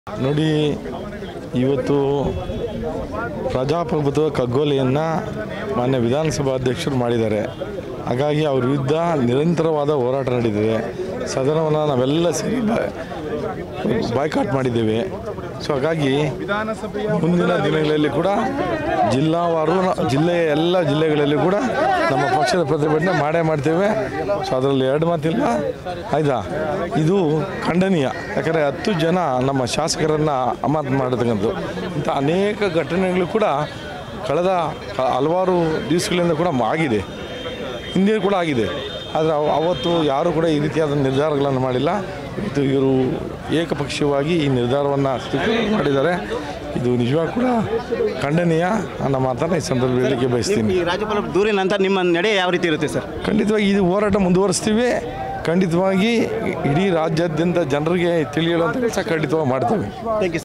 ನೋಡಿ ಇವತ್ತು ಪ್ರಜಾಪ್ರಭುತ್ವ ಕಗ್ಗೊಲೆಯನ್ನು ಮಾನ್ಯ ವಿಧಾನಸಭಾ ಅಧ್ಯಕ್ಷರು ಮಾಡಿದ್ದಾರೆ ಹಾಗಾಗಿ ಅವ್ರ ವಿರುದ್ಧ ನಿರಂತರವಾದ ಹೋರಾಟ ನಡೆದಿದೆ ಸದನವನ್ನು ನಾವೆಲ್ಲ ಸೇರಿ ಬಾಯ್ಕಾಟ್ ಮಾಡಿದ್ದೇವೆ ಸೊ ಹಾಗಾಗಿ ಮುಂದಿನ ದಿನಗಳಲ್ಲಿ ಕೂಡ ಜಿಲ್ಲಾವಾರು ನ- ಜಿಲ್ಲೆಯ ಎಲ್ಲ ಜಿಲ್ಲೆಗಳಲ್ಲಿ ಕೂಡ ನಮ್ಮ ಪಕ್ಷದ ಪ್ರತಿಭಟನೆ ಮಾಡೇ ಮಾಡ್ತೇವೆ ಸೊ ಅದರಲ್ಲಿ ಎರಡು ಮಾತಿಲ್ಲ ಆಯ್ತಾ ಇದು ಖಂಡನೀಯ ಯಾಕಂದರೆ ಹತ್ತು ಜನ ನಮ್ಮ ಶಾಸಕರನ್ನು ಅಮಾನತು ಮಾಡತಕ್ಕಂಥದ್ದು ಇಂಥ ಅನೇಕ ಘಟನೆಗಳು ಕೂಡ ಕಳೆದ ಹ- ಹಲವಾರು ದಿವಸಗಳಿಂದ ಕೂಡ ಆಗಿದೆ ಹಿಂದೆ ಕೂಡ ಆಗಿದೆ ಆದರೆ ಅವ- ಅವತ್ತು ಯಾರು ಕೂಡ ಈ ರೀತಿಯಾದ ನಿರ್ಧಾರಗಳನ್ನು ಮಾಡಿಲ್ಲ ಇದು ಇವರು ಏಕಪಕ್ಷೀಯವಾಗಿ ಈ ನಿರ್ಧಾರವನ್ನು ಸ್ವೀಕಾರ ಮಾಡಿದ್ದಾರೆ ಇದು ನಿಜವಾಗಿ ಕೂಡ ಖಂಡನೀಯ ಅನ್ನೋ ಮಾತನ್ನು ಈ ಸಂದರ್ಭದಲ್ಲಿ ಹೇಳಲಿಕ್ಕೆ ಬಯಸ್ತೀನಿ ಈ ರಾಜ್ಯಪಾಲ ದೂರಿನ ನಂತರ ನಿಮ್ಮ ನಡೆ ಯಾವ ರೀತಿ ಇರುತ್ತೆ ಸರ್ ಖಂಡಿತವಾಗಿ ಇದು ಹೋರಾಟ ಮುಂದುವರಿಸ್ತೀವಿ ಖಂಡಿತವಾಗಿ ಇಡೀ ರಾಜ್ಯಾದ್ಯಂತ ಜನರಿಗೆ ತಿಳಿಯುವಂಥ ಕೆಲಸ ಖಂಡಿತವಾಗಿ ಮಾಡ್ತೇವೆ ಥ್ಯಾಂಕ್ ಯು